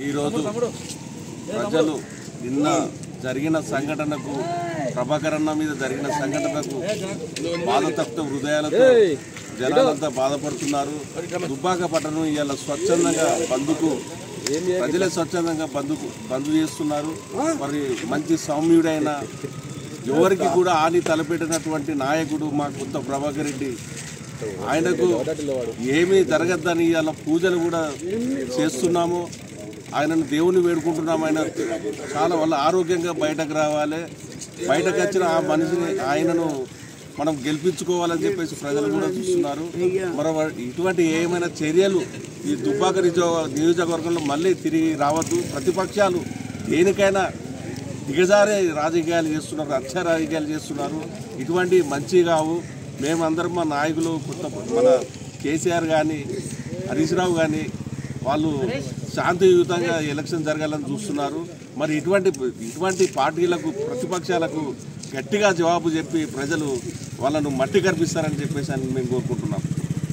ఈరోజు ప్రజలు నిన్న జరిగిన సంఘటనకు ప్రభాకరన్న మీద జరిగిన సంఘటనకు బాధతప్త హృదయాలతో జనాలంతా బాధపడుతున్నారు దుబ్బాక పట్టణం ఇవాళ స్వచ్ఛందంగా బంధుకు ప్రజలే స్వచ్ఛందంగా బంధుకు బంధు చేస్తున్నారు మరి మంచి సౌమ్యుడైన ఎవరికి కూడా హాని తలపెట్టినటువంటి నాయకుడు మా కొత్త ప్రభాకర్ రెడ్డి ఆయనకు ఏమీ జరగద్దని ఇవాళ పూజలు కూడా చేస్తున్నాము ఆయనను దేవుని వేడుకుంటున్నాము ఆయన చాలా వాళ్ళ ఆరోగ్యంగా బయటకు రావాలి బయటకు వచ్చిన ఆ మనిషిని ఆయనను మనం గెలిపించుకోవాలని చెప్పేసి ప్రజలు కూడా చూస్తున్నారు మరో ఇటువంటి ఏమైనా చర్యలు ఈ దుబ్బాక నిజో- నియోజకవర్గంలో మళ్ళీ తిరిగి రావద్దు ప్రతిపక్షాలు దేనికైనా దిగజారే రాజకీయాలు చేస్తున్నారు హత్య రాజకీయాలు చేస్తున్నారు ఇటువంటి మంచి కావు మేమందరం మా నాయకులు కొత్త మన కేసీఆర్ కానీ హరీష్ రావు కానీ వాళ్ళు శాంతియుతంగా ఎలక్షన్ జరగాలని చూస్తున్నారు మరి ఇటువంటి ఇటువంటి పార్టీలకు ప్రతిపక్షాలకు గట్టిగా జవాబు చెప్పి ప్రజలు వాళ్ళను మట్టి కనిపిస్తారని చెప్పేసి అని మేము కోరుకుంటున్నాం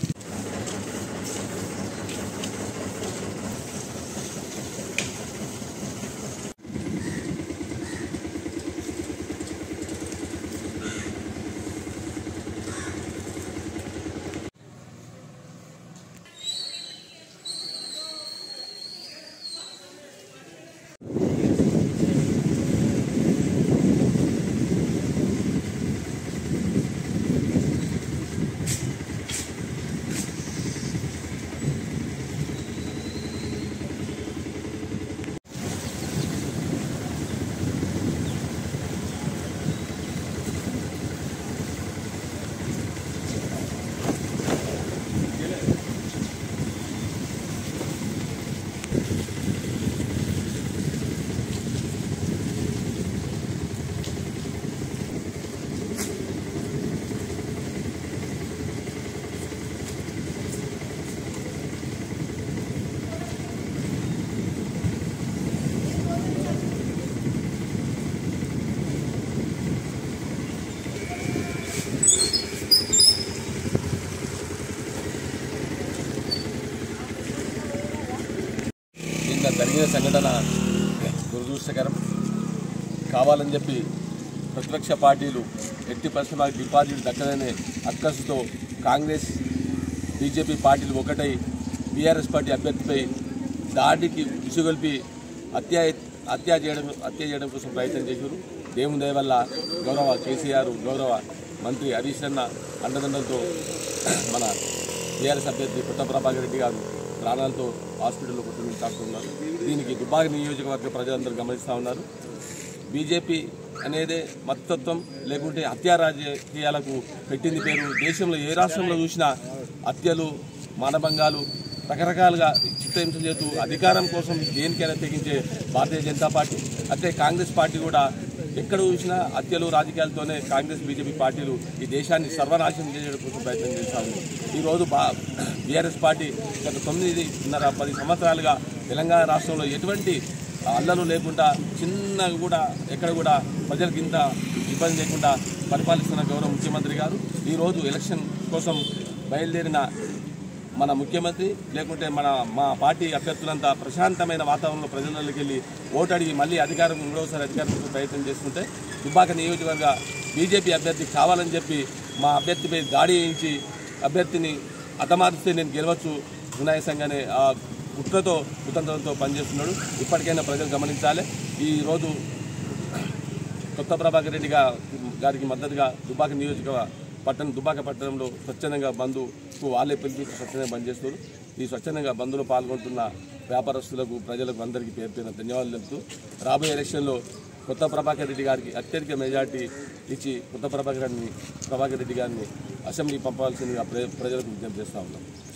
నిన్న జరిగిన సంఘటన దురదృష్టకరం కావాలని చెప్పి ప్రతిపక్ష పార్టీలు ఎట్టి పరిశ్రమ డిపాజిట్ దక్కదనే అక్కసుతో కాంగ్రెస్ బీజేపీ పార్టీలు ఒకటై బీఆర్ఎస్ పార్టీ అభ్యర్థిపై దాడికి విసుగొల్పి హత్య హత్య చేయడం హత్య చేయడం కోసం ప్రయత్నం చేశారు దేవుని దయ వల్ల గౌరవ కేసీఆర్ గౌరవ మంత్రి హరీష్ అన్న అండదండలతో మన బీఆర్ఎస్ అభ్యర్థి కొత్త ప్రభాకర్ రెడ్డి గారు ప్రాణాలతో హాస్పిటల్లో కొట్టుకుని కాస్తున్నారు దీనికి దుబ్బాక నియోజకవర్గ ప్రజలందరూ గమనిస్తూ ఉన్నారు బీజేపీ అనేదే మతతత్వం లేకుంటే హత్యా రాజకీయాలకు పెట్టింది పేరు దేశంలో ఏ రాష్ట్రంలో చూసినా హత్యలు మానభంగాలు రకరకాలుగా చిత్తహింస చేస్తూ అధికారం కోసం దేనికైనా తెగించే భారతీయ జనతా పార్టీ అయితే కాంగ్రెస్ పార్టీ కూడా ఎక్కడ చూసినా హత్యలు రాజకీయాలతోనే కాంగ్రెస్ బీజేపీ పార్టీలు ఈ దేశాన్ని సర్వనాశనం చేయడం కోసం ప్రయత్నం చేస్తూ ఉంది ఈరోజు బా బీఆర్ఎస్ పార్టీ గత తొమ్మిదిన్నర పది సంవత్సరాలుగా తెలంగాణ రాష్ట్రంలో ఎటువంటి అల్లలు లేకుండా చిన్నగా కూడా ఎక్కడ కూడా ప్రజలకు ఇంత ఇబ్బంది లేకుండా పరిపాలిస్తున్న గౌరవ ముఖ్యమంత్రి గారు ఈరోజు ఎలక్షన్ కోసం బయలుదేరిన మన ముఖ్యమంత్రి లేకుంటే మన మా పార్టీ అభ్యర్థులంతా ప్రశాంతమైన వాతావరణంలో ప్రజలలోకి వెళ్ళి ఓటు అడిగి మళ్ళీ అధికారం మూడవసారి అధికారం కోసం ప్రయత్నం చేస్తుంటే దుబ్బాక నియోజకవర్గ బీజేపీ అభ్యర్థి కావాలని చెప్పి మా అభ్యర్థిపై దాడి వేయించి అభ్యర్థిని అతమారిస్తే నేను గెలవచ్చు వినాయసంగానే ఆ కుట్రతో కుతంత్రంతో పనిచేస్తున్నాడు ఇప్పటికైనా ప్రజలు గమనించాలి ఈరోజు కొత్త ప్రభాకర్ రెడ్డి గా- గారికి మద్దతుగా దుబాక నియోజక పట్టణం దుబాక పట్టణంలో స్వచ్ఛందంగా బంధుకు వాళ్ళే పిలిపించి స్వచ్ఛందంగా బంద్ చేస్తారు ఈ స్వచ్ఛందంగా బంధులో పాల్గొంటున్న వ్యాపారస్తులకు ప్రజలకు అందరికీ పేరు పేరున ధన్యవాదాలు తెలుపుతూ రాబోయే ఎలక్షన్లో కొత్త ప్రభాకర్ రెడ్డి గారికి అత్యధిక మెజార్టీ ఇచ్చి కొత్త ప్రభాకర్ రెడ్డిని ప్రభాకర్ రెడ్డి గారిని అసెంబ్లీ పంపాల్సిందిగా ప్ర- ప్రజలకు విజ్ఞప్తి చేస్తా ఉన్నాం